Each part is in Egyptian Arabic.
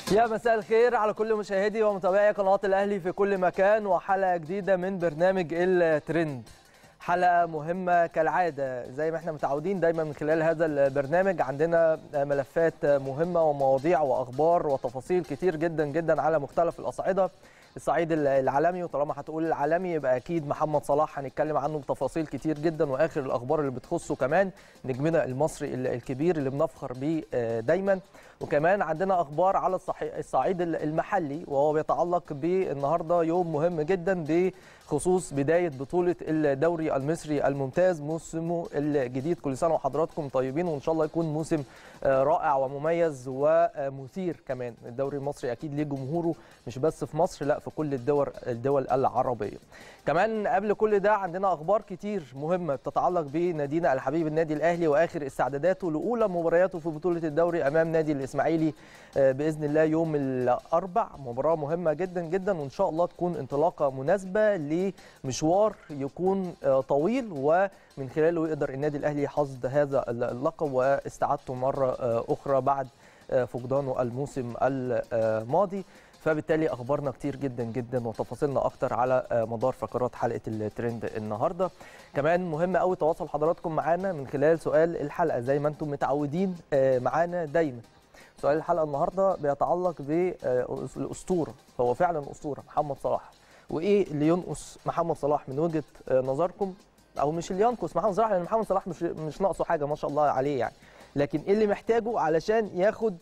يا مساء الخير على كل مشاهدي ومتابعي قناه الاهلي في كل مكان وحلقه جديده من برنامج الترند حلقه مهمه كالعاده زي ما احنا متعودين دايما من خلال هذا البرنامج عندنا ملفات مهمه ومواضيع واخبار وتفاصيل كتير جدا جدا على مختلف الاصعده الصعيد العالمي وطالما هتقول العالمي يبقى اكيد محمد صلاح هنتكلم عنه بتفاصيل كتير جدا واخر الاخبار اللي بتخصه كمان نجمنا المصري الكبير اللي بنفخر بيه دايما وكمان عندنا اخبار على الصعيد المحلي وهو بيتعلق بالنهارده يوم مهم جدا بخصوص بدايه بطوله الدوري المصري الممتاز موسمه الجديد كل سنه وحضراتكم طيبين وان شاء الله يكون موسم رائع ومميز ومثير كمان الدوري المصري اكيد ليه جمهوره مش بس في مصر لا في كل الدول الدول العربيه كمان قبل كل ده عندنا اخبار كتير مهمه تتعلق بنادينا الحبيب النادي الاهلي واخر استعداداته لاولى مبارياته في بطوله الدوري امام نادي الاسماعيلي باذن الله يوم الاربع مباراه مهمه جدا جدا وان شاء الله تكون انطلاقه مناسبه لمشوار يكون طويل ومن خلاله يقدر النادي الاهلي حصد هذا اللقب واستعادته مره اخرى بعد فقدانه الموسم الماضي فبالتالي اخبارنا كتير جدا جدا وتفاصيلنا اكتر على مدار فقرات حلقه الترند النهارده كمان مهم قوي تواصل حضراتكم معانا من خلال سؤال الحلقه زي ما انتم متعودين معانا دايما سؤال الحلقه النهارده بيتعلق بالاسطوره هو فعلا اسطوره محمد صلاح وايه اللي ينقص محمد صلاح من وجهه نظركم او مش اللي ينقص محمد صلاح لان محمد صلاح مش مش ناقصه حاجه ما شاء الله عليه يعني لكن ايه اللي محتاجه علشان ياخد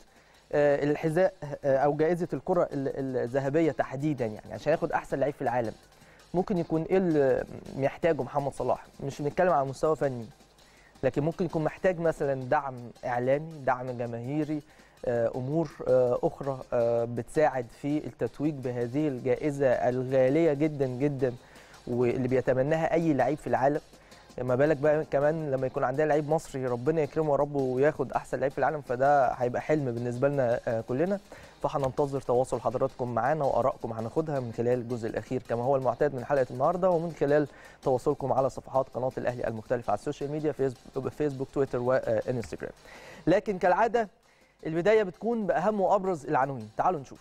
الحذاء او جائزه الكره الذهبيه تحديدا يعني عشان ياخد احسن لعيب في العالم ممكن يكون ايه اللي محتاجه محمد صلاح مش بنتكلم على مستوى فني لكن ممكن يكون محتاج مثلا دعم اعلامي دعم جماهيري امور اخرى بتساعد في التتويج بهذه الجائزه الغاليه جدا جدا واللي بيتمناها اي لعيب في العالم ما بالك بقى كمان لما يكون عندنا لعيب مصري ربنا يكرمه يا رب وياخد احسن لعيب في العالم فده هيبقى حلم بالنسبه لنا كلنا فهننتظر تواصل حضراتكم معانا وارائكم هناخدها من خلال الجزء الاخير كما هو المعتاد من حلقه النهارده ومن خلال تواصلكم على صفحات قناه الاهلي المختلفه على السوشيال ميديا فيسبوك, فيسبوك تويتر وانستجرام لكن كالعاده البدايه بتكون باهم وابرز العناوين تعالوا نشوف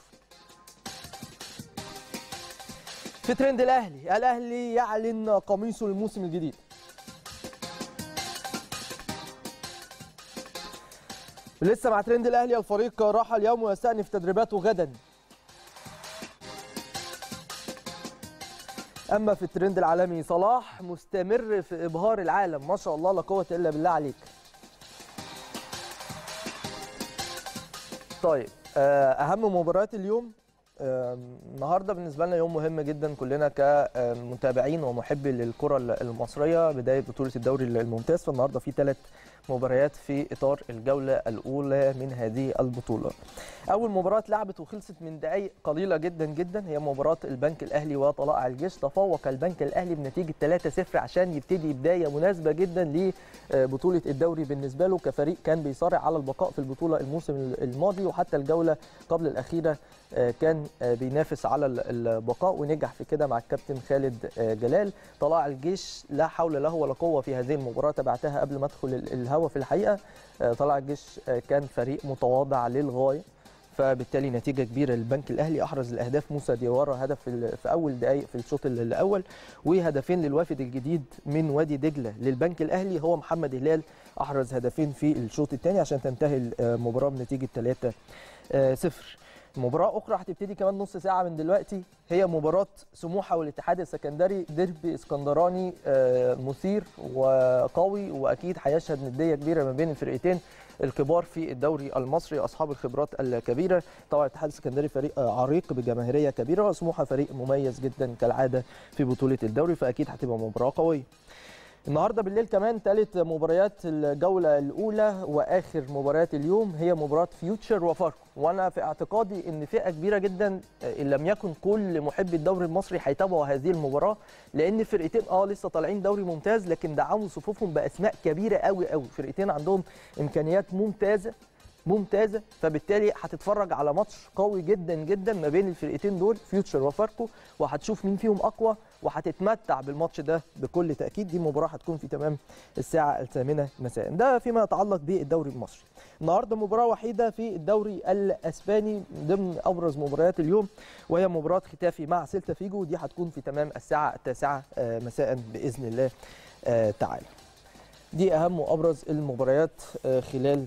في ترند الاهلي الاهلي يعلن قميصه للموسم الجديد لسه مع ترند الاهلي الفريق راح اليوم ويستأنف تدريباته غدا اما في الترند العالمي صلاح مستمر في ابهار العالم ما شاء الله لا قوه الا بالله عليك طيب اهم مباريات اليوم النهارده بالنسبه لنا يوم مهم جدا كلنا كمتابعين ومحبي للكره المصريه بدايه بطوله الدوري الممتاز فالنهارده في ثلاث مباريات في اطار الجوله الاولى من هذه البطوله. اول مباراه اتلعبت وخلصت من دقائق قليله جدا جدا هي مباراه البنك الاهلي وطلائع الجيش تفوق البنك الاهلي بنتيجه 3-0 عشان يبتدي بدايه مناسبه جدا لبطوله الدوري بالنسبه له كفريق كان بيصارع على البقاء في البطوله الموسم الماضي وحتى الجوله قبل الاخيره كان بينافس على البقاء ونجح في كده مع الكابتن خالد جلال طلائع الجيش لا حول له ولا قوه في هذه المباراه تابعتها قبل ما ادخل الهوا في الحقيقه طلائع الجيش كان فريق متواضع للغايه فبالتالي نتيجه كبيره للبنك الاهلي احرز الاهداف موسى ديوارا هدف في اول دقائق في الشوط الاول وهدفين للوافد الجديد من وادي دجله للبنك الاهلي هو محمد هلال احرز هدفين في الشوط الثاني عشان تنتهي المباراه بنتيجه 3 0 مباراة أخرى هتبتدي كمان نص ساعة من دلوقتي هي مباراة سموحة والاتحاد السكندري ديربي اسكندراني مثير وقوي وأكيد هيشهد ندية كبيرة ما بين الفرقتين الكبار في الدوري المصري أصحاب الخبرات الكبيرة طبعا الاتحاد السكندري فريق عريق بجماهيرية كبيرة وسموحة فريق مميز جدا كالعادة في بطولة الدوري فأكيد هتبقى مباراة قوية النهارده بالليل كمان ثالث مباريات الجوله الاولى واخر مباريات اليوم هي مباراه فيوتشر وفاركو وانا في اعتقادي ان فئه كبيره جدا ان لم يكن كل محبي الدوري المصري هيتابعوا هذه المباراه لان فرقتين اه لسه طالعين دوري ممتاز لكن دعموا صفوفهم باسماء كبيره قوي قوي فرقتين عندهم امكانيات ممتازه ممتازه فبالتالي هتتفرج على ماتش قوي جدا جدا ما بين الفرقتين دول فيوتشر وفاركو وهتشوف مين فيهم اقوى وهتتمتع بالماتش ده بكل تاكيد دي مباراه هتكون في تمام الساعه الثامنه مساء ده فيما يتعلق بالدوري المصري النهارده مباراه وحيده في الدوري الاسباني ضمن ابرز مباريات اليوم وهي مباراه ختافي مع سيلتا فيجو دي هتكون في تمام الساعه التاسعه مساء باذن الله تعالى دي اهم وابرز المباريات خلال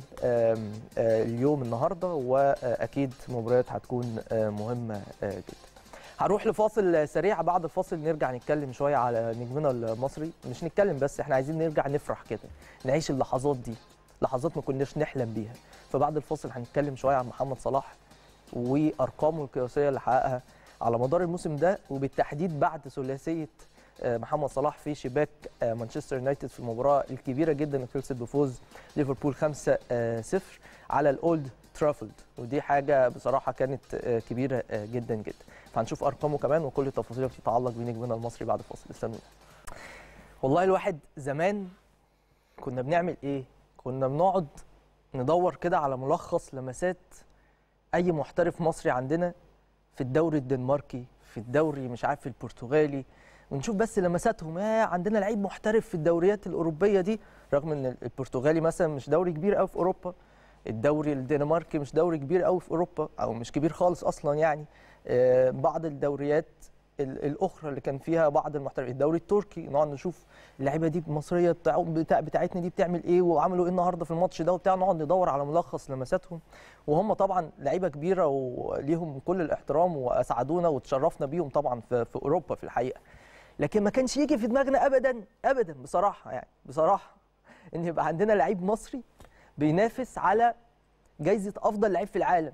اليوم النهارده واكيد مباريات هتكون مهمه جدا هنروح لفاصل سريع بعد الفاصل نرجع نتكلم شويه على نجمنا المصري مش نتكلم بس احنا عايزين نرجع نفرح كده نعيش اللحظات دي لحظات ما كناش نحلم بيها فبعد الفاصل هنتكلم شويه عن محمد صلاح وارقامه القياسيه اللي حققها على مدار الموسم ده وبالتحديد بعد ثلاثيه محمد صلاح في شباك مانشستر يونايتد في المباراه الكبيره جدا اللي خلصت بفوز ليفربول 5-0 على الاولد ترافلد ودي حاجه بصراحه كانت كبيره جدا جدا فهنشوف ارقامه كمان وكل التفاصيل اللي بتتعلق بنجمنا المصري بعد الفاصل استنونا والله الواحد زمان كنا بنعمل ايه كنا بنقعد ندور كده على ملخص لمسات اي محترف مصري عندنا في الدوري الدنماركي في الدوري مش عارف البرتغالي ونشوف بس لمساتهم يا عندنا لعيب محترف في الدوريات الاوروبيه دي رغم ان البرتغالي مثلا مش دوري كبير قوي في اوروبا الدوري الدنماركي مش دوري كبير قوي في اوروبا او مش كبير خالص اصلا يعني بعض الدوريات الاخرى اللي كان فيها بعض المحترفين الدوري التركي نقعد نشوف اللعيبه دي المصريه بتاع بتاع بتاعتنا دي بتعمل ايه وعملوا ايه النهارده في الماتش ده وبتاع نقعد ندور على ملخص لمساتهم وهم طبعا لعيبه كبيره وليهم كل الاحترام واسعدونا وتشرفنا بيهم طبعا في, في اوروبا في الحقيقه لكن ما كانش يجي في دماغنا ابدا ابدا بصراحه يعني بصراحه ان يبقى عندنا لعيب مصري بينافس على جايزه افضل لعيب في العالم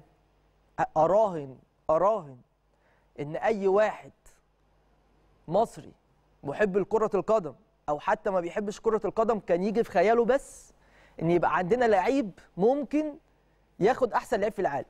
اراهن اراهن ان اي واحد مصري محب لكره القدم او حتى ما بيحبش كره القدم كان يجي في خياله بس ان يبقى عندنا لعيب ممكن ياخد احسن لعيب في العالم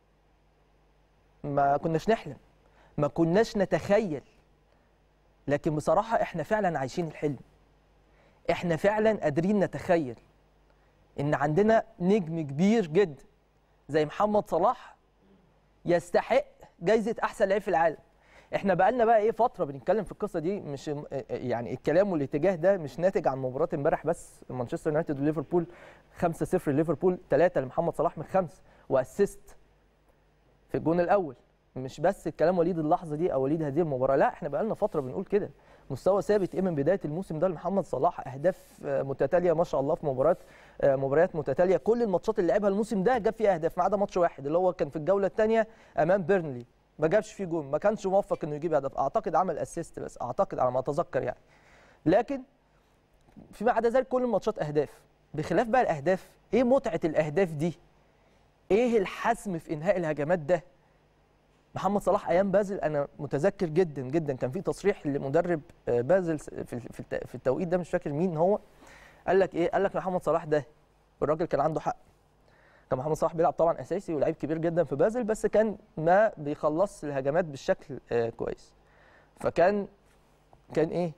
ما كناش نحلم ما كناش نتخيل لكن بصراحه احنا فعلا عايشين الحلم احنا فعلا قادرين نتخيل ان عندنا نجم كبير جدا زي محمد صلاح يستحق جايزه احسن لعيب في العالم احنا بقالنا بقى ايه فتره بنتكلم في القصه دي مش يعني الكلام والاتجاه ده مش ناتج عن مباراه امبارح بس مانشستر يونايتد وليفربول 5-0 ليفربول 3 لمحمد صلاح من خمس واسيست في الجون الاول مش بس الكلام وليد اللحظه دي او وليد هذه المباراه لا احنا بقالنا فتره بنقول كده مستوى ثابت ايه من بدايه الموسم ده لمحمد صلاح اهداف متتاليه ما شاء الله في مباريات مباريات متتاليه كل الماتشات اللي لعبها الموسم ده جاب فيها اهداف ما عدا ماتش واحد اللي هو كان في الجوله الثانيه امام بيرنلي ما جابش فيه جون ما كانش موفق انه يجيب هدف اعتقد عمل اسيست بس اعتقد على ما اتذكر يعني لكن فيما عدا ذلك كل الماتشات اهداف بخلاف بقى الاهداف ايه متعه الاهداف دي ايه الحسم في انهاء الهجمات ده محمد صلاح ايام بازل انا متذكر جدا جدا كان في تصريح لمدرب بازل في في التوقيت ده مش فاكر مين هو قال لك ايه قال لك محمد صلاح ده والراجل كان عنده حق كان محمد صلاح بيلعب طبعا اساسي ولاعيب كبير جدا في بازل بس كان ما بيخلص الهجمات بالشكل آه كويس فكان كان ايه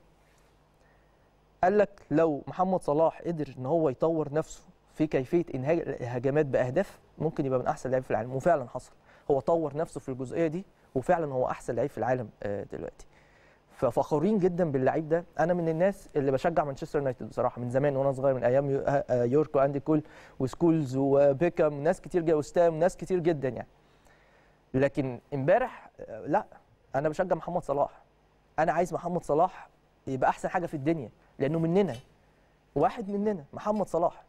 قال لك لو محمد صلاح قدر ان هو يطور نفسه في كيفيه انهاء الهجمات باهداف ممكن يبقى من احسن لعيب في العالم وفعلا حصل هو طور نفسه في الجزئيه دي وفعلا هو احسن لعيب في العالم آه دلوقتي ففخورين جدا باللعيب ده انا من الناس اللي بشجع مانشستر يونايتد بصراحه من زمان وانا صغير من ايام يورك واندي كول وسكولز وبيكام ناس كتير جدا وستام ناس كتير جدا يعني لكن امبارح لا انا بشجع محمد صلاح انا عايز محمد صلاح يبقى احسن حاجه في الدنيا لانه مننا واحد مننا محمد صلاح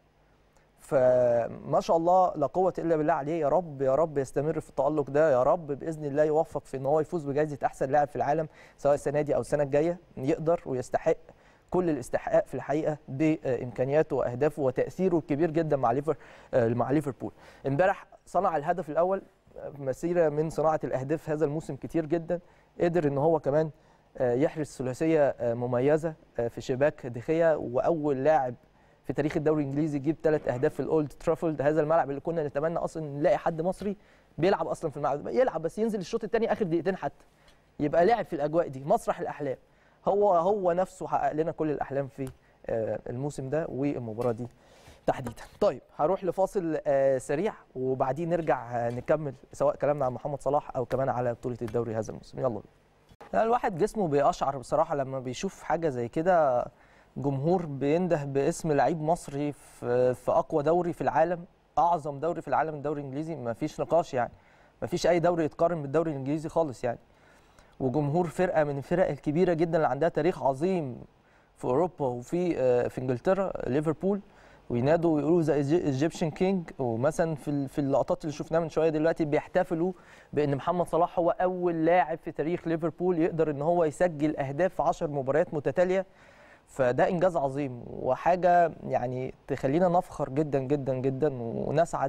فما شاء الله لا قوه الا بالله عليه يا رب يا رب يستمر في التالق ده يا رب باذن الله يوفق في ان هو يفوز بجائزه احسن لاعب في العالم سواء السنه دي او السنه الجايه يقدر ويستحق كل الاستحقاق في الحقيقه بامكانياته واهدافه وتاثيره الكبير جدا مع ليفر مع ليفربول امبارح صنع الهدف الاول مسيره من صناعه الاهداف هذا الموسم كتير جدا قدر ان هو كمان يحرز ثلاثيه مميزه في شباك دخيه واول لاعب في تاريخ الدوري الانجليزي يجيب ثلاث اهداف في الاولد ترافلد هذا الملعب اللي كنا نتمنى اصلا نلاقي حد مصري بيلعب اصلا في الملعب يلعب بس ينزل الشوط الثاني اخر دقيقتين حتى يبقى لاعب في الاجواء دي مسرح الاحلام هو هو نفسه حقق لنا كل الاحلام في الموسم ده والمباراه دي تحديدا طيب هروح لفاصل آه، سريع وبعدين نرجع آه، نكمل سواء كلامنا عن محمد صلاح او كمان على بطوله الدوري هذا الموسم يلا بينا لا، الواحد جسمه بيقشعر بصراحه لما بيشوف حاجه زي كده جمهور بينده باسم لعيب مصري في في اقوى دوري في العالم اعظم دوري في العالم الدوري الانجليزي ما فيش نقاش يعني ما فيش اي دوري يتقارن بالدوري الانجليزي خالص يعني وجمهور فرقه من الفرق الكبيره جدا اللي عندها تاريخ عظيم في اوروبا وفي آه، في انجلترا ليفربول وينادوا ويقولوا ذا ايجيبشن كينج ومثلا في ال- في اللقطات اللي شفناها من شويه دلوقتي بيحتفلوا بان محمد صلاح هو اول لاعب في تاريخ ليفربول يقدر ان هو يسجل اهداف في 10 مباريات متتاليه فده انجاز عظيم وحاجه يعني تخلينا نفخر جدا جدا جدا ونسعد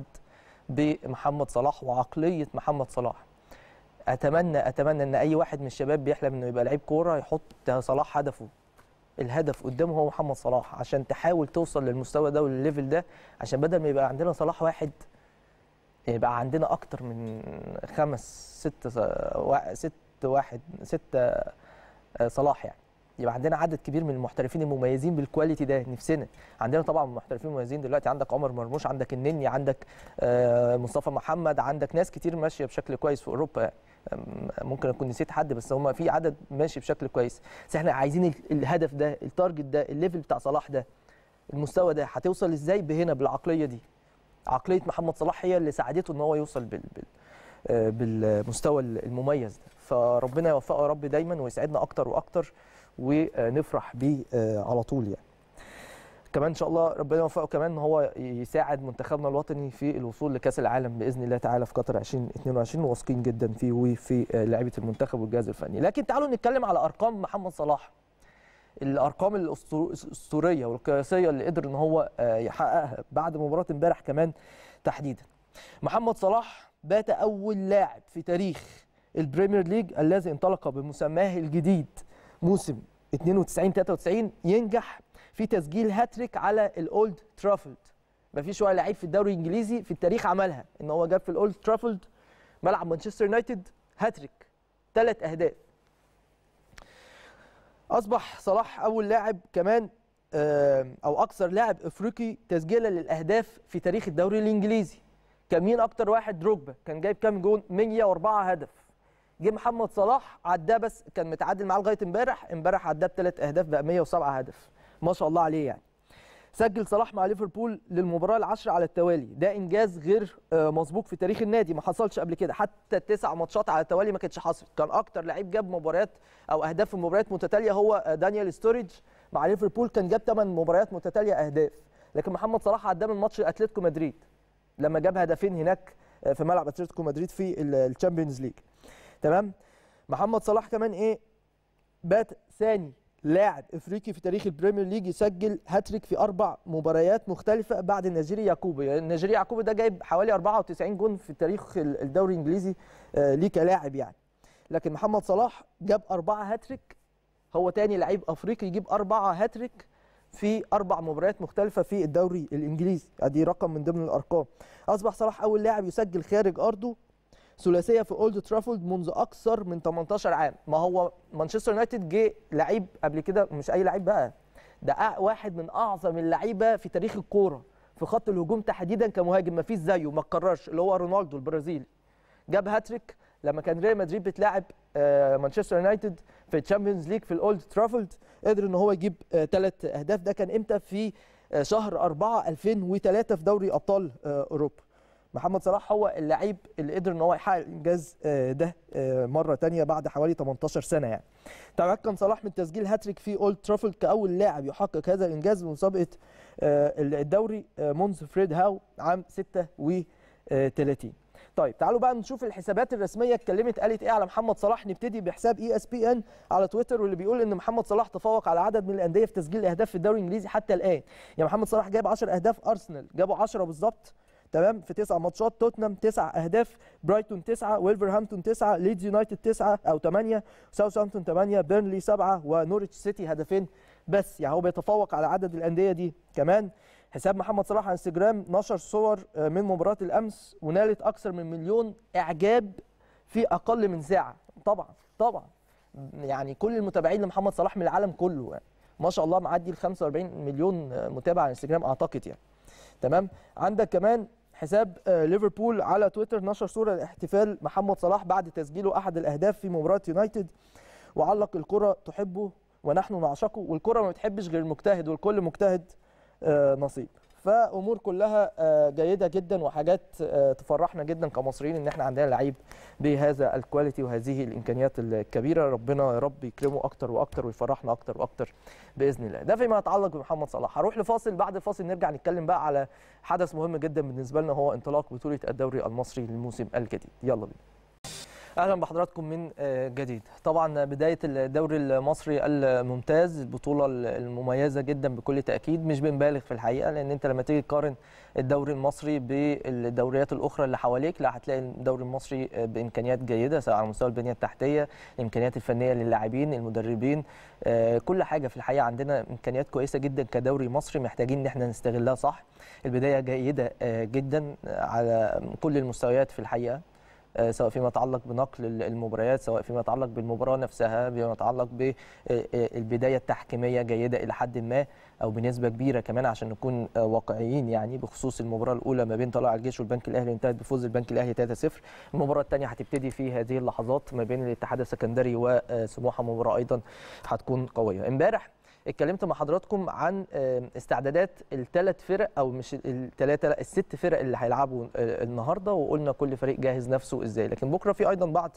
بمحمد صلاح وعقليه محمد صلاح اتمنى اتمنى ان اي واحد من الشباب بيحلم انه يبقى لعيب كوره يحط صلاح هدفه الهدف قدامه هو محمد صلاح عشان تحاول توصل للمستوى ده والليفل ده عشان بدل ما يبقى عندنا صلاح واحد يبقى عندنا اكتر من خمس ست وا- ست واحد ست آه، صلاح يعني يبقى عندنا عدد كبير من المحترفين المميزين بالكواليتي ده نفسنا عندنا طبعا محترفين مميزين دلوقتي عندك عمر مرموش عندك النني عندك آه، مصطفى محمد عندك ناس كتير ماشيه بشكل كويس في اوروبا يعني. أم- ممكن اكون نسيت حد بس هم في عدد ماشي بشكل كويس بس احنا عايزين ال- الهدف ده التارجت ده الليفل بتاع صلاح ده المستوى ده هتوصل ازاي بهنا بالعقليه دي عقليه محمد صلاح هي اللي ساعدته ان هو يوصل بال, بال آه، بالمستوى المميز ده فربنا يوفقه يا رب دايما ويسعدنا اكتر واكتر ونفرح بيه آه، على طول يعني كمان ان شاء الله ربنا يوفقه كمان ان هو يساعد منتخبنا الوطني في الوصول لكاس العالم باذن الله تعالى في قطر 2022 واثقين جدا فيه وفي آه، لعيبه المنتخب والجهاز الفني لكن تعالوا نتكلم على ارقام محمد صلاح الارقام الأسطو- الاسطوريه والقياسيه اللي قدر ان هو آه، يحققها بعد مباراه امبارح كمان تحديدا محمد صلاح بات اول لاعب في تاريخ البريمير ليج الذي انطلق بمسماه الجديد موسم 92 93 ينجح في تسجيل هاتريك على الاولد ترافلد مفيش ولا لعيب في الدوري الانجليزي في التاريخ عملها ان هو جاب في الاولد ترافلد ملعب مانشستر يونايتد هاتريك ثلاث اهداف اصبح صلاح اول لاعب كمان آه، او اكثر لاعب افريقي تسجيلا للاهداف في تاريخ الدوري الانجليزي كان مين اكتر واحد دروجبا كان جايب كام جون 104 هدف جه محمد صلاح عداه بس كان متعادل معاه لغايه امبارح امبارح عداه بثلاث اهداف بقى 107 هدف ما شاء الله عليه يعني سجل صلاح مع ليفربول للمباراه العاشره على التوالي ده انجاز غير آه، مسبوق في تاريخ النادي ما حصلش قبل كده حتى التسع ماتشات على التوالي ما كانتش حصلت كان اكتر لعيب جاب مباريات او اهداف في مباريات متتاليه هو آه، دانيال ستوريج مع ليفربول كان جاب 8 مباريات متتاليه اهداف لكن محمد صلاح عداه من ماتش اتلتيكو مدريد لما جاب هدفين هناك آه، في ملعب اتلتيكو مدريد في الشامبيونز ليج تمام محمد صلاح كمان ايه بات ثاني لاعب افريقي في تاريخ البريمير ليج يسجل هاتريك في اربع مباريات مختلفه بعد النيجيري يعقوبي يعني النيجيري يعقوبي ده جايب حوالي 94 جون في تاريخ ال- الدوري الانجليزي آه، ليه كلاعب يعني لكن محمد صلاح جاب أربعة هاتريك هو تاني لعيب افريقي يجيب أربعة هاتريك في اربع مباريات مختلفه في الدوري الانجليزي ادي رقم من ضمن الارقام اصبح صلاح اول لاعب يسجل خارج ارضه ثلاثيه في اولد ترافولد منذ اكثر من 18 عام ما هو مانشستر يونايتد جه لعيب قبل كده مش اي لعيب بقى ده أع- واحد من اعظم اللعيبه في تاريخ الكوره في خط الهجوم تحديدا كمهاجم ما فيش زيه ما اتكررش اللي هو رونالدو البرازيلي جاب هاتريك لما كان ريال مدريد بتلاعب آه، مانشستر يونايتد في الشامبيونز ليج في الاولد ترافولد قدر ان هو يجيب ثلاث اهداف ده كان امتى في آه، شهر 4 2003 في دوري ابطال آه، اوروبا محمد صلاح هو اللعيب اللي قدر ان هو يحقق الانجاز آه، ده آه، مره تانية بعد حوالي 18 سنه يعني تمكن صلاح من تسجيل هاتريك في اولد ترافلد كاول لاعب يحقق هذا الانجاز بمسابقه آه، الدوري آه، منذ فريد هاو عام 36 طيب تعالوا بقى نشوف الحسابات الرسميه اتكلمت قالت ايه على محمد صلاح نبتدي بحساب اي اس بي ان على تويتر واللي بيقول ان محمد صلاح تفوق على عدد من الانديه في تسجيل الاهداف في الدوري الانجليزي حتى الان يعني محمد صلاح جاب 10 اهداف ارسنال جابوا 10 بالظبط تمام في تسع ماتشات توتنهام تسع اهداف برايتون تسعه ويلفرهامبتون تسعه ليدز يونايتد تسعه او ثمانيه ساوثهامبتون ثمانيه بيرنلي سبعه ونوريتش سيتي هدفين بس يعني هو بيتفوق على عدد الانديه دي كمان حساب محمد صلاح على انستجرام نشر صور آه، من مباراه الامس ونالت اكثر من مليون اعجاب في اقل من ساعه طبعا طبعا يعني كل المتابعين لمحمد صلاح من العالم كله يعني ما شاء الله معدي ال 45 مليون آه، متابع على انستجرام اعتقد يعني تمام عندك كمان حساب آه، ليفربول على تويتر نشر صوره لاحتفال محمد صلاح بعد تسجيله احد الاهداف في مباراه يونايتد وعلق الكره تحبه ونحن نعشقه والكره ما بتحبش غير المجتهد والكل مجتهد آه، نصيب فامور كلها آه، جيده جدا وحاجات آه، تفرحنا جدا كمصريين ان احنا عندنا لعيب بهذا الكواليتي وهذه الامكانيات الكبيره ربنا يا رب يكرمه اكتر واكتر ويفرحنا اكتر واكتر باذن الله ده فيما يتعلق بمحمد صلاح هروح لفاصل بعد الفاصل نرجع نتكلم بقى على حدث مهم جدا بالنسبه لنا هو انطلاق بطوله الدوري المصري للموسم الجديد يلا بينا اهلا بحضراتكم من آه، جديد طبعا بدايه الدوري المصري الممتاز البطوله المميزه جدا بكل تاكيد مش بنبالغ في الحقيقه لان انت لما تيجي تقارن الدوري المصري بالدوريات الاخرى اللي حواليك لا هتلاقي الدوري المصري آه، بامكانيات جيده سواء على مستوى البنيه التحتيه الامكانيات الفنيه للاعبين المدربين آه، كل حاجه في الحقيقه عندنا امكانيات كويسه جدا كدوري مصري محتاجين ان احنا نستغلها صح البدايه جيده آه، جدا على كل المستويات في الحقيقه آه، سواء فيما يتعلق بنقل ال- المباريات سواء فيما يتعلق بالمباراه نفسها فيما يتعلق بالبدايه التحكيميه جيده الى حد ما او بنسبه كبيره كمان عشان نكون آه، واقعيين يعني بخصوص المباراه الاولى ما بين طلائع الجيش والبنك الاهلي انتهت بفوز البنك الاهلي 3-0 المباراه الثانيه هتبتدي في هذه اللحظات ما بين الاتحاد السكندري وسموحه مباراه ايضا هتكون قويه امبارح اتكلمت مع حضراتكم عن آه، استعدادات الثلاث فرق او مش الثلاثه لا الست فرق اللي هيلعبوا آه، النهارده وقلنا كل فريق جاهز نفسه ازاي لكن بكره في ايضا بعض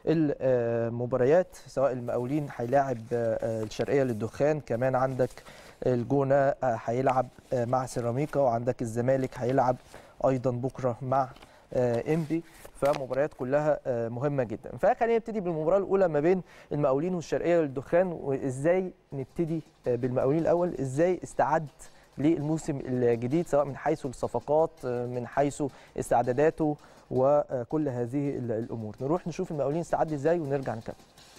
المباريات سواء المقاولين هيلاعب آه، الشرقيه للدخان كمان عندك الجونه آه، هيلعب آه، مع سيراميكا وعندك الزمالك هيلعب ايضا بكره مع آه، انبي فمباريات كلها آه، مهمه جدا فخلينا نبتدي بالمباراه الاولى ما بين المقاولين والشرقيه للدخان وازاي نبتدي آه، بالمقاولين الاول ازاي استعد للموسم الجديد سواء من حيث الصفقات آه، من حيث استعداداته وكل هذه ال- الامور نروح نشوف المقاولين استعد ازاي ونرجع نكمل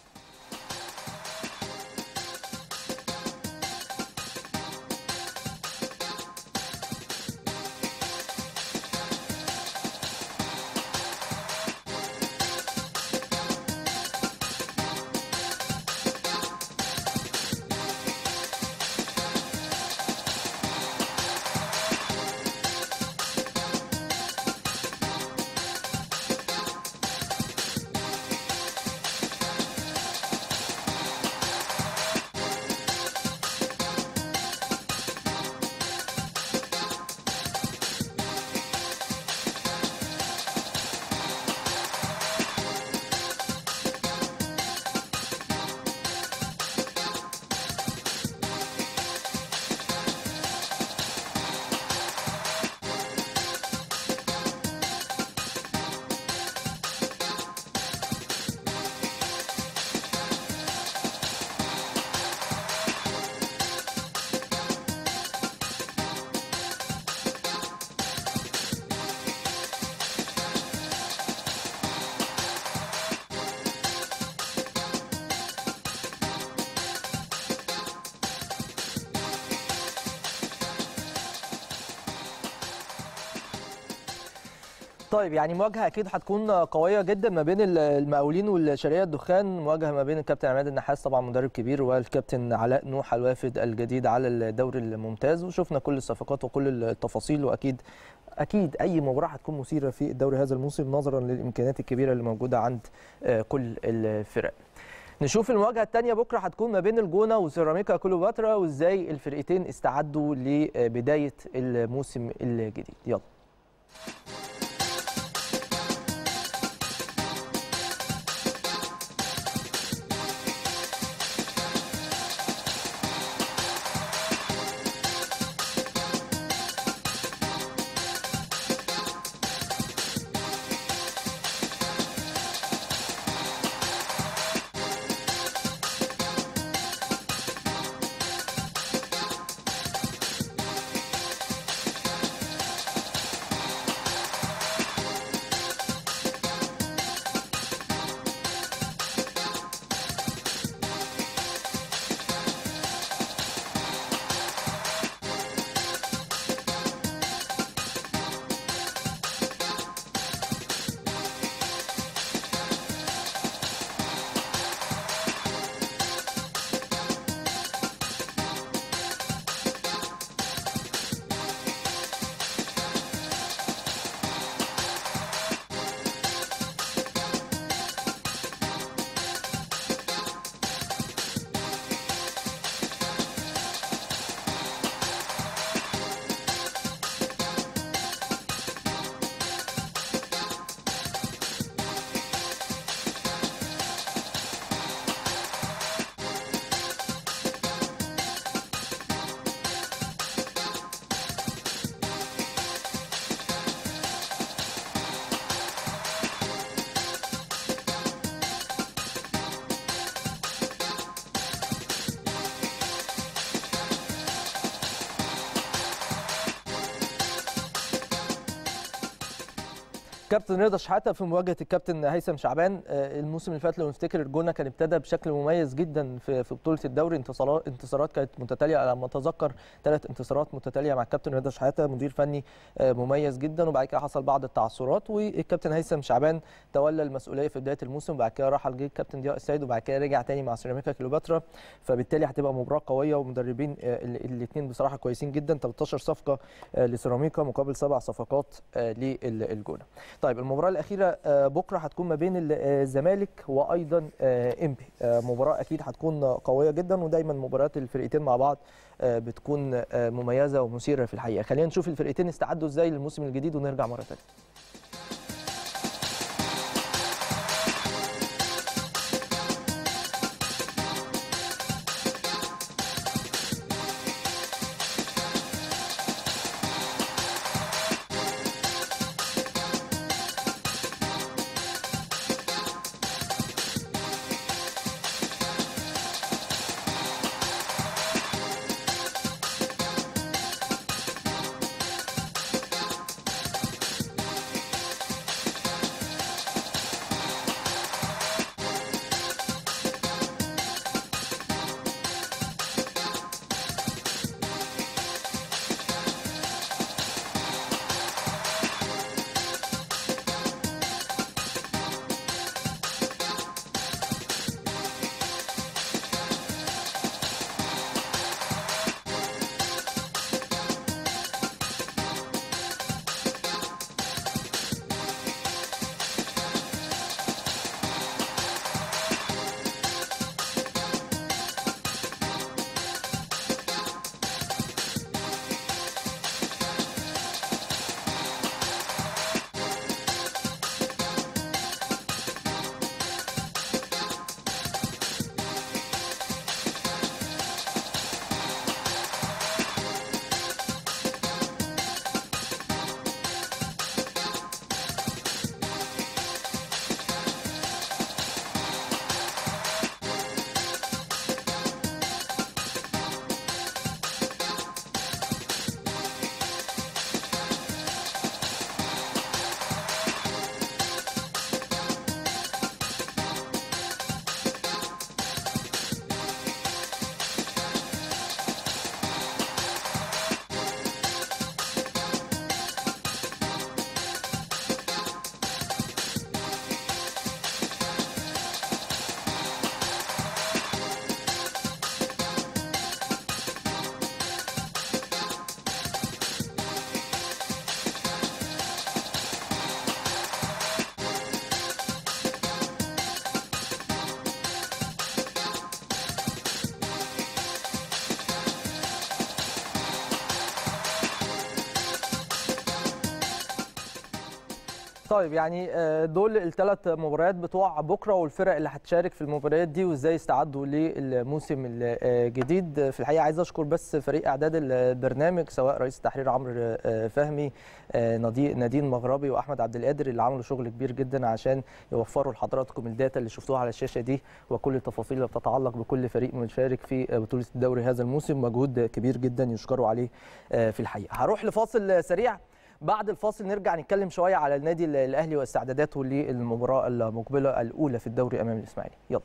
طيب يعني مواجهه اكيد هتكون قويه جدا ما بين ال- المقاولين والشرقيه الدخان مواجهه ما بين الكابتن عماد النحاس طبعا مدرب كبير والكابتن علاء نوح الوافد الجديد على الدوري الممتاز وشفنا كل الصفقات وكل التفاصيل واكيد اكيد اي مباراه هتكون مثيره في الدوري هذا الموسم نظرا للامكانيات الكبيره اللي موجوده عند آه، كل الفرق نشوف المواجهه الثانيه بكره هتكون ما بين الجونه وسيراميكا كليوباترا وازاي الفرقتين استعدوا لبدايه الموسم الجديد يلا كابتن رضا شحاته في مواجهه الكابتن هيثم شعبان آه، الموسم اللي فات لو نفتكر الجونه كان ابتدى بشكل مميز جدا في في بطوله الدوري انتصارات انتصارات كانت متتاليه على ما اتذكر ثلاث انتصارات متتاليه مع الكابتن رضا شحاته مدير فني آه، مميز جدا وبعد كده حصل بعض التعثرات والكابتن هيثم شعبان تولى المسؤوليه في بدايه الموسم وبعد كده راح الجيل الكابتن ضياء السيد وبعد كده رجع تاني مع سيراميكا كليوباترا فبالتالي هتبقى مباراه قويه ومدربين الاثنين بصراحه كويسين جدا 13 صفقه آه، لسيراميكا مقابل سبع صفقات آه، للجونه. طيب المباراه الاخيره آه، بكره هتكون ما بين ال- آه، الزمالك وايضا آه، انبي آه، مباراه اكيد هتكون قويه جدا ودايما مباريات الفرقتين مع بعض آه، بتكون آه، مميزه ومثيره في الحقيقه خلينا نشوف الفرقتين استعدوا ازاي للموسم الجديد ونرجع مره ثانيه طيب يعني آه، دول الثلاث مباريات بتوع بكره والفرق اللي هتشارك في المباريات دي وازاي استعدوا للموسم الجديد في الحقيقه عايز اشكر بس فريق اعداد البرنامج سواء رئيس التحرير عمرو آه، فهمي آه، نادي- نادين مغربي واحمد عبد القادر اللي عملوا شغل كبير جدا عشان يوفروا لحضراتكم الداتا اللي شفتوها على الشاشه دي وكل التفاصيل اللي بتتعلق بكل فريق مشارك في بطوله الدوري هذا الموسم مجهود كبير جدا يشكروا عليه آه، في الحقيقه هروح لفاصل سريع بعد الفاصل نرجع نتكلم شويه على النادي الاهلي واستعداداته للمباراه المقبله الاولى في الدوري امام الاسماعيلي يلا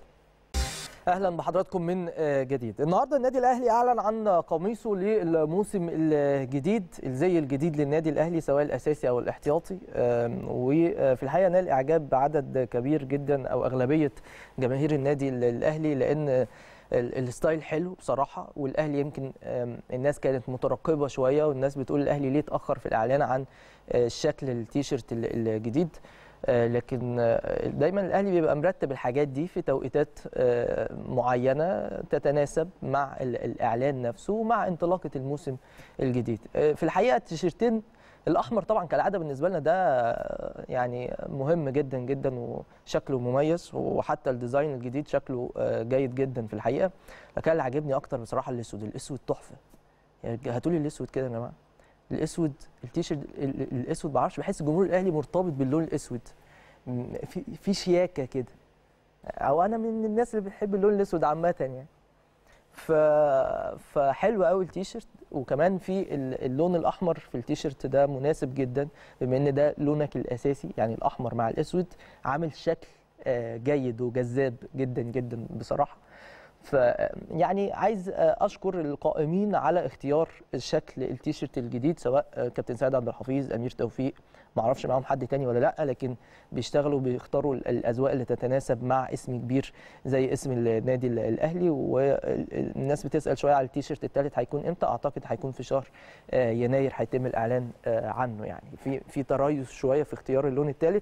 اهلا بحضراتكم من آه، جديد النهارده النادي الاهلي اعلن عن قميصه للموسم الجديد الزي الجديد للنادي الاهلي سواء الاساسي او الاحتياطي آم، وفي الحقيقه نال اعجاب عدد كبير جدا او اغلبيه جماهير النادي الاهلي لان ال- الستايل حلو بصراحه والاهلي يمكن آم، الناس كانت مترقبه شويه والناس بتقول الاهلي ليه اتاخر في الاعلان عن آه، شكل التيشيرت ال- الجديد آه، لكن آه، دايما الاهلي بيبقى مرتب الحاجات دي في توقيتات آه، معينه تتناسب مع ال- الاعلان نفسه ومع انطلاقه الموسم الجديد آه، في الحقيقه التيشيرتين الاحمر طبعا كالعاده بالنسبه لنا ده آه، يعني مهم جدا جدا وشكله مميز وحتى الديزاين الجديد شكله آه، جيد جدا في الحقيقه لكن اللي عاجبني اكتر بصراحه الاسود الاسود تحفه يعني هاتوا لي الاسود كده يا جماعه الاسود التيشيرت ال- ال- الاسود معرفش بحس الجمهور الاهلي مرتبط باللون الاسود م- في في شياكه كده او انا من الناس اللي بتحب اللون الاسود عامه يعني ف... فحلو قوي التيشيرت وكمان في اللون الاحمر في التيشيرت ده مناسب جدا بما ان ده لونك الاساسي يعني الاحمر مع الاسود عامل شكل جيد وجذاب جدا جدا بصراحه ف يعني عايز اشكر القائمين على اختيار الشكل التيشيرت الجديد سواء كابتن سيد عبد الحفيظ امير توفيق ما اعرفش معاهم حد تاني ولا لا لكن بيشتغلوا بيختاروا الاذواق اللي تتناسب مع اسم كبير زي اسم النادي الاهلي والناس بتسال شويه على التيشيرت الثالث هيكون امتى اعتقد هيكون في شهر يناير هيتم الاعلان عنه يعني في في تريث شويه في اختيار اللون الثالث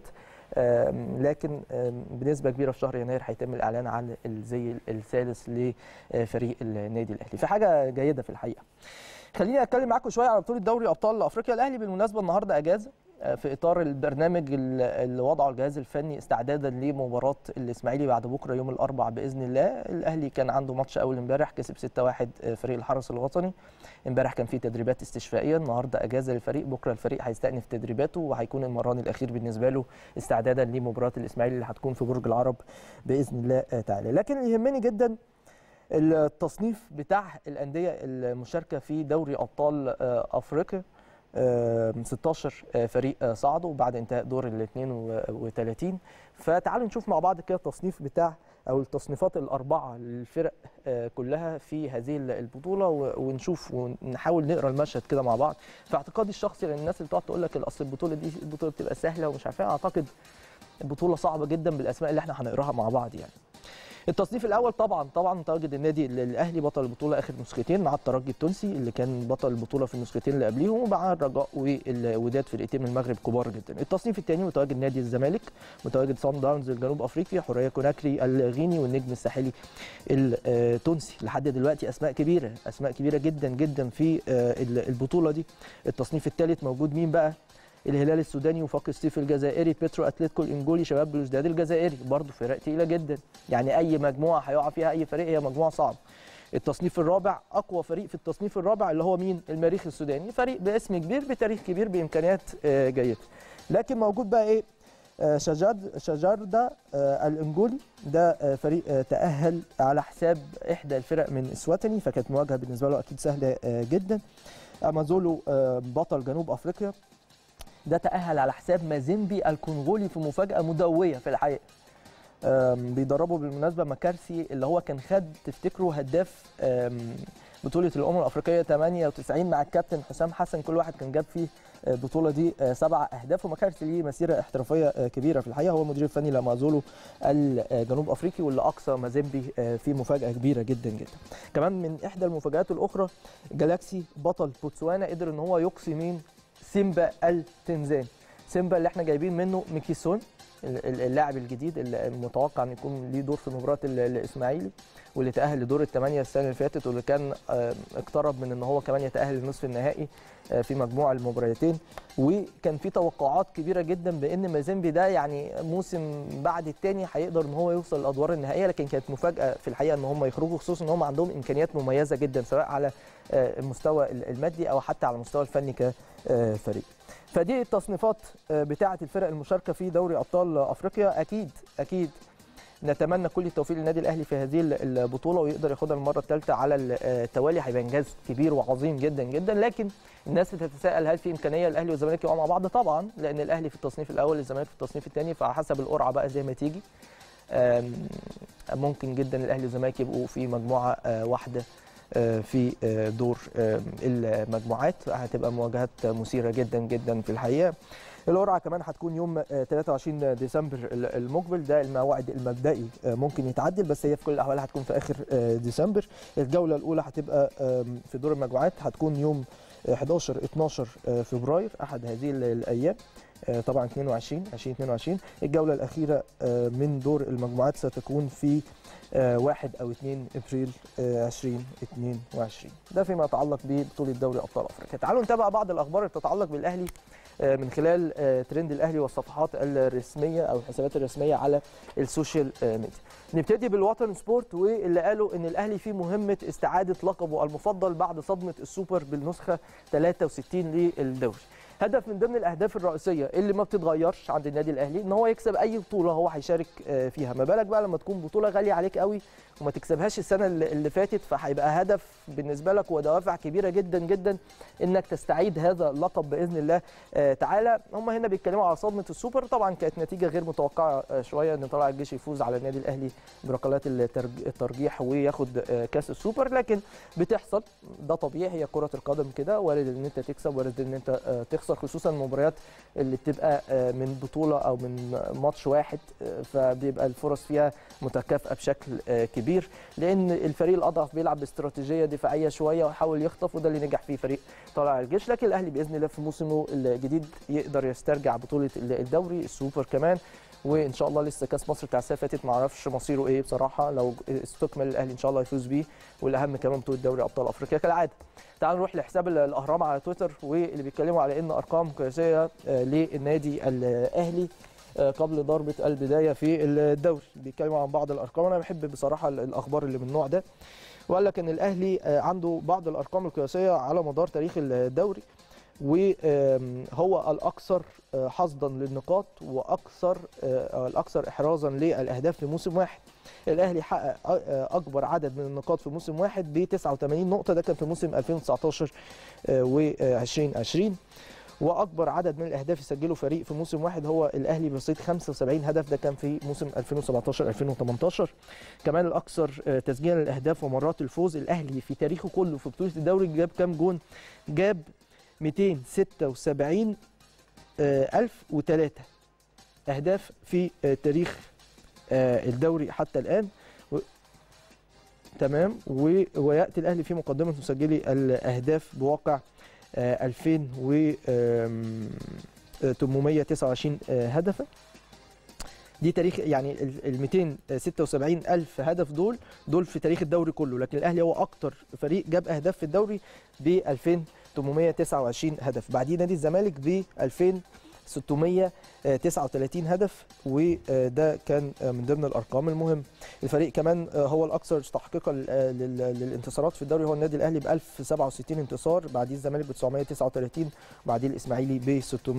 لكن بنسبه كبيره في شهر يناير هيتم الاعلان عن الزي الثالث لفريق النادي الاهلي فحاجه جيده في الحقيقه خليني اتكلم معاكم شويه على بطوله دوري ابطال افريقيا الاهلي بالمناسبه النهارده اجازه في اطار البرنامج اللي وضعه الجهاز الفني استعدادا لمباراه الاسماعيلي بعد بكره يوم الاربعاء باذن الله الاهلي كان عنده ماتش اول امبارح كسب 6-1 فريق الحرس الوطني امبارح كان في تدريبات استشفائيه النهارده اجازه للفريق بكره الفريق هيستأنف تدريباته وهيكون المران الاخير بالنسبه له استعدادا لمباراه الاسماعيلي اللي هتكون في برج العرب باذن الله تعالى لكن اللي يهمني جدا التصنيف بتاع الانديه المشاركه في دوري ابطال افريقيا 16 فريق صعدوا بعد انتهاء دور ال 32 فتعالوا نشوف مع بعض كده التصنيف بتاع او التصنيفات الاربعه للفرق كلها في هذه البطوله ونشوف ونحاول نقرا المشهد كده مع بعض في اعتقادي الشخصي لان الناس اللي بتقعد تقول لك اصل البطوله دي البطوله بتبقى سهله ومش عارف اعتقد البطوله صعبه جدا بالاسماء اللي احنا هنقراها مع بعض يعني التصنيف الاول طبعا طبعا متواجد النادي الاهلي بطل البطوله اخر نسختين مع الترجي التونسي اللي كان بطل البطوله في النسختين اللي قبليهم ومع الرجاء والوداد فرقتين من المغرب كبار جدا التصنيف الثاني متواجد نادي الزمالك متواجد صن داونز الجنوب افريقيا حوريه كوناكري الغيني والنجم الساحلي التونسي لحد دلوقتي اسماء كبيره اسماء كبيره جدا جدا في البطوله دي التصنيف الثالث موجود مين بقى الهلال السوداني وفاق الصيف الجزائري بيترو اتلتيكو الانجولي شباب بلوزداد الجزائري برضه فرق تقيله جدا يعني اي مجموعه هيقع فيها اي فريق هي مجموعه صعبه التصنيف الرابع اقوى فريق في التصنيف الرابع اللي هو مين المريخ السوداني فريق باسم كبير بتاريخ كبير بامكانيات جيده لكن موجود بقى ايه شجاد شجاردا الانجولي ده فريق تاهل على حساب احدى الفرق من اسواتني فكانت مواجهه بالنسبه له اكيد سهله جدا امازولو بطل جنوب افريقيا ده تأهل على حساب مازيمبي الكونغولي في مفاجأة مدوية في الحقيقة بيدربوا بالمناسبة مكارسي اللي هو كان خد تفتكروا هداف بطولة الأمم الأفريقية 98 مع الكابتن حسام حسن كل واحد كان جاب فيه البطولة دي سبع أهداف ومكارسي ليه مسيرة احترافية كبيرة في الحقيقة هو المدير الفني لمازولو الجنوب أفريقي واللي أقصى مازيمبي في مفاجأة كبيرة جدا جدا كمان من إحدى المفاجآت الأخرى جالاكسي بطل بوتسوانا قدر إن هو يقصي مين سيمبا التنزاني سيمبا اللي احنا جايبين منه ميكيسون اللاعب الجديد اللي متوقع ان يكون ليه دور في مباراه الاسماعيلي واللي تاهل لدور الثمانيه السنه اللي فاتت واللي كان اقترب من ان هو كمان يتاهل لنصف النهائي في مجموع المباراتين وكان في توقعات كبيره جدا بان مازيمبي ده يعني موسم بعد الثاني هيقدر ان هو يوصل للادوار النهائيه لكن كانت مفاجاه في الحقيقه ان هم يخرجوا خصوصا ان هم عندهم امكانيات مميزه جدا سواء على المستوى المادي او حتى على المستوى الفني كفريق فدي التصنيفات بتاعه الفرق المشاركه في دوري ابطال افريقيا اكيد اكيد نتمنى كل التوفيق للنادي الاهلي في هذه البطوله ويقدر ياخدها المره الثالثه على التوالي هيبقى انجاز كبير وعظيم جدا جدا لكن الناس بتتساءل هل في امكانيه الاهلي والزمالك يقعوا مع بعض طبعا لان الاهلي في التصنيف الاول الزمالك في التصنيف الثاني فعلى حسب القرعه بقى زي ما تيجي ممكن جدا الاهلي والزمالك يبقوا في مجموعه واحده في دور المجموعات هتبقى مواجهات مثيره جدا جدا في الحقيقه القرعه كمان هتكون يوم 23 ديسمبر المقبل ده الموعد المبدئي ممكن يتعدل بس هي في كل الاحوال هتكون في اخر ديسمبر الجوله الاولى هتبقى في دور المجموعات هتكون يوم 11 12 فبراير احد هذه الايام طبعا 22 2022 الجوله الاخيره من دور المجموعات ستكون في 1 او 2 ابريل 2022 ده فيما يتعلق ببطوله دوري ابطال افريقيا تعالوا نتابع بعض الاخبار اللي تتعلق بالاهلي من خلال ترند الاهلي والصفحات الرسميه او الحسابات الرسميه على السوشيال ميديا نبتدي بالوطن سبورت واللي قالوا ان الاهلي في مهمه استعاده لقبه المفضل بعد صدمه السوبر بالنسخه 63 للدوري هدف من ضمن الاهداف الرئيسيه اللي ما بتتغيرش عند النادي الاهلي ان هو يكسب اي بطوله هو هيشارك آه، فيها ما بالك بقى لما تكون بطوله غاليه عليك قوي وما تكسبهاش السنه اللي اللي فاتت فهيبقى هدف بالنسبه لك ودوافع كبيره جدا جدا انك تستعيد هذا اللقب باذن الله آه، تعالى هم هنا بيتكلموا على صدمه السوبر طبعا كانت نتيجه غير متوقعه آه، شويه ان طلائع الجيش يفوز على النادي الاهلي بركلات الترج- الترجيح وياخد آه، كاس السوبر لكن بتحصل ده طبيعي هي كره القدم كده وارد ان انت تكسب وارد ان انت آه، تخسر خصوصا المباريات اللي بتبقى آه، من بطوله او من ماتش واحد آه، فبيبقى الفرص فيها متكافئه بشكل آه، كبير لان الفريق الاضعف بيلعب باستراتيجيه دفاعيه شويه ويحاول يخطف وده اللي نجح فيه فريق طلائع الجيش لكن الاهلي باذن الله في موسمه الجديد يقدر يسترجع بطوله الدوري السوبر كمان وان شاء الله لسه كاس مصر بتاع السنه اللي فاتت ما اعرفش مصيره ايه بصراحه لو استكمل الاهلي ان شاء الله يفوز بيه والاهم كمان بطوله دوري ابطال افريقيا كالعاده تعالوا نروح لحساب ال- الاهرام على تويتر واللي بيتكلموا على ان ارقام قياسيه آه، للنادي الاهلي آه، قبل ضربه البدايه في الدوري بيتكلموا عن بعض الارقام انا بحب بصراحه ال- الاخبار اللي من النوع ده وقال لك ان الاهلي آه، عنده بعض الارقام القياسيه على مدار تاريخ الدوري وهو الاكثر آه، حصدا للنقاط واكثر آه، الاكثر احرازا للاهداف في موسم واحد الاهلي حقق آه، اكبر عدد من النقاط في موسم واحد ب 89 نقطه ده كان في موسم 2019 و 2020 واكبر عدد من الاهداف يسجله فريق في موسم واحد هو الاهلي برصيد 75 هدف ده كان في موسم 2017 2018 كمان الاكثر آه، تسجيلا للاهداف ومرات الفوز الاهلي في تاريخه كله في بطوله الدوري جاب كام جون جاب 276 آه، ألف وثلاثة أهداف في آه، تاريخ آه، الدوري حتى الآن و... تمام و... ويأتي الأهلي في مقدمة مسجلي الأهداف بواقع آه، 2000 و آم، آه، 829 آه، هدفا دي تاريخ يعني ال ال 276 ألف هدف دول دول في تاريخ الدوري كله لكن الأهلي هو أكتر فريق جاب أهداف في الدوري ب 2829 هدف بعديه نادي الزمالك ب 2639 هدف وده كان من ضمن الارقام المهمه الفريق كمان هو الاكثر تحقيقا لل- للانتصارات في الدوري هو النادي الاهلي ب 1067 انتصار بعديه الزمالك ب 939 وبعديه الاسماعيلي ب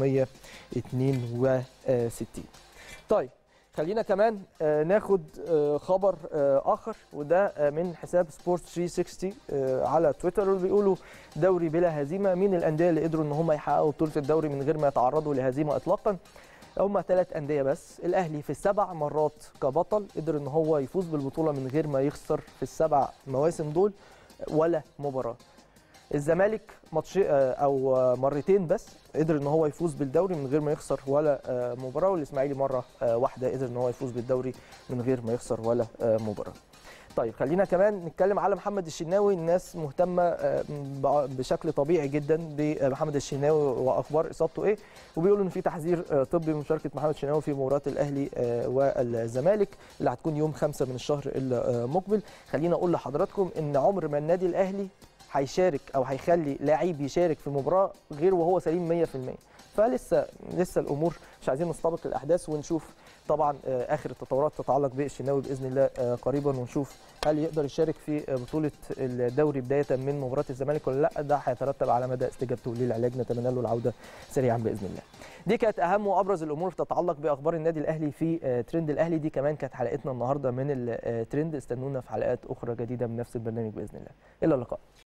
662 طيب خلينا كمان آه، ناخد آه، خبر آه، اخر وده آه، من حساب سبورت 360 آه، على تويتر اللي بيقولوا دوري بلا هزيمه مين الانديه اللي قدروا ان هم يحققوا بطوله الدوري من غير ما يتعرضوا لهزيمه اطلاقا هم ثلاث انديه بس الاهلي في السبع مرات كبطل قدر ان هو يفوز بالبطوله من غير ما يخسر في السبع مواسم دول ولا مباراه الزمالك ماتش آه، او آه، مرتين بس قدر ان هو يفوز بالدوري من غير ما يخسر ولا آه، مباراه والاسماعيلي مره آه، واحده قدر ان هو يفوز بالدوري من غير ما يخسر ولا آه، مباراه طيب خلينا كمان نتكلم على محمد الشناوي الناس مهتمه آه، ب- بشكل طبيعي جدا بمحمد الشناوي واخبار اصابته ايه وبيقولوا ان في تحذير آه، طبي من مشاركه محمد الشناوي في مباراه الاهلي آه، والزمالك اللي هتكون يوم 5 من الشهر المقبل خلينا اقول لحضراتكم ان عمر ما النادي الاهلي هيشارك او هيخلي لعيب يشارك في مباراه غير وهو سليم 100% فلسه لسه الامور مش عايزين نستبق الاحداث ونشوف طبعا آه، اخر التطورات تتعلق بالشناوي باذن الله آه، قريبا ونشوف هل يقدر يشارك في آه، بطوله الدوري بدايه من مباراه الزمالك ولا لا ده هيترتب على مدى استجابته للعلاج نتمنى له العوده سريعا باذن الله. دي كانت اهم وابرز الامور تتعلق باخبار النادي الاهلي في آه، ترند الاهلي دي كمان كانت حلقتنا النهارده من الترند استنونا في حلقات اخرى جديده من نفس البرنامج باذن الله. الى اللقاء.